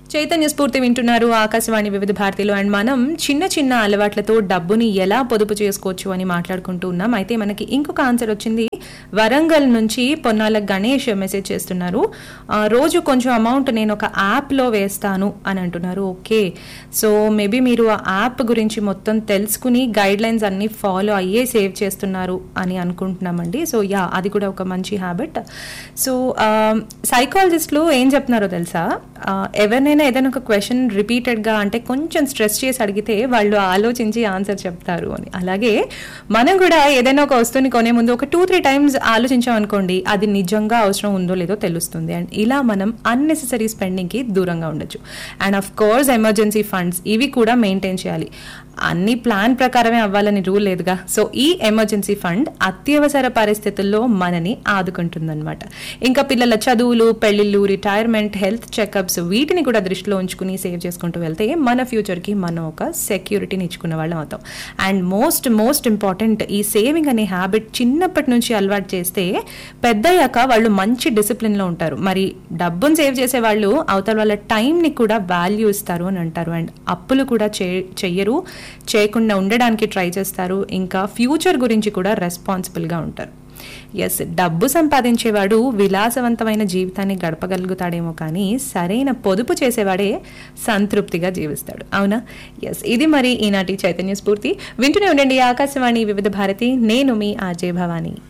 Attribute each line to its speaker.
Speaker 1: చైతన్య స్ఫూర్తి వింటున్నారు ఆకాశవాణి వివిధ భారతిలో అండ్ మనం చిన్న చిన్న అలవాట్లతో డబ్బుని ఎలా పొదుపు చేసుకోవచ్చు అని మాట్లాడుకుంటూ ఉన్నాం అయితే మనకి ఇంకొక ఆన్సర్ వచ్చింది వరంగల్ నుంచి పొన్నాల గణేష్ మెసేజ్ చేస్తున్నారు ఆ, రోజు కొంచెం అమౌంట్ నేను ఒక యాప్లో వేస్తాను అని అంటున్నారు ఓకే సో మేబీ మీరు ఆ యాప్ గురించి మొత్తం తెలుసుకుని గైడ్ లైన్స్ అన్ని ఫాలో అయ్యే సేవ్ చేస్తున్నారు అని అనుకుంటున్నామండి సో యా అది కూడా ఒక మంచి హ్యాబిట్ సో సైకాలజిస్టులు ఏం చెప్తున్నారో తెలుసా ఆ, ఎవరినైనా ఏదైనా ఒక క్వశ్చన్ రిపీటెడ్గా అంటే కొంచెం స్ట్రెస్ చేసి అడిగితే వాళ్ళు ఆలోచించి ఆన్సర్ చెప్తారు అని అలాగే మనం కూడా ఏదైనా ఒక వస్తువుని కొనే ముందు ఒక టూ త్రీ టైమ్స్ ఆలోచించాం అనుకోండి అది నిజంగా అవసరం ఉందో లేదో తెలుస్తుంది అండ్ ఇలా మనం అన్నెసెసరీ స్పెండింగ్కి దూరంగా ఉండొచ్చు and of course emergency funds ఇవి కూడా మెయింటైన్ చేయాలి అన్ని ప్లాన్ ప్రకారమే అవ్వాలని రూల్ లేదుగా సో ఈ ఎమర్జెన్సీ ఫండ్ అత్యవసర పరిస్థితుల్లో మనని ఆదుకుంటుందన్నమాట ఇంకా పిల్లల చదువులు పెళ్లిళ్ళు రిటైర్మెంట్ హెల్త్ చెకప్స్ వీటిని కూడా దృష్టిలో ఉంచుకుని సేవ్ చేసుకుంటూ వెళ్తే మన ఫ్యూచర్కి మనం ఒక సెక్యూరిటీని ఇచ్చుకున్న వాళ్ళం అవుతాం అండ్ మోస్ట్ మోస్ట్ ఇంపార్టెంట్ ఈ సేవింగ్ అనే హ్యాబిట్ చిన్నప్పటి నుంచి అలవాటు చేస్తే పెద్దయ్యాక వాళ్ళు మంచి డిసిప్లిన్లో ఉంటారు మరి డబ్బును సేవ్ చేసే వాళ్ళు అవతల వాళ్ళ టైంని కూడా వాల్యూ ఇస్తారు అని అంటారు అండ్ అప్పులు కూడా చే చెయ్యరు చేయకుండా ఉండడానికి ట్రై చేస్తారు ఇంకా ఫ్యూచర్ గురించి కూడా రెస్పాన్సిబుల్గా ఉంటారు ఎస్ డబ్బు సంపాదించేవాడు విలాసవంతమైన జీవితాన్ని గడపగలుగుతాడేమో కానీ సరైన పొదుపు చేసేవాడే సంతృప్తిగా జీవిస్తాడు అవునా ఎస్ ఇది మరి ఈనాటి చైతన్య స్ఫూర్తి వింటూనే ఉండండి ఆకాశవాణి వివిధ భారతి నేను మీ ఆర్జే భవానీ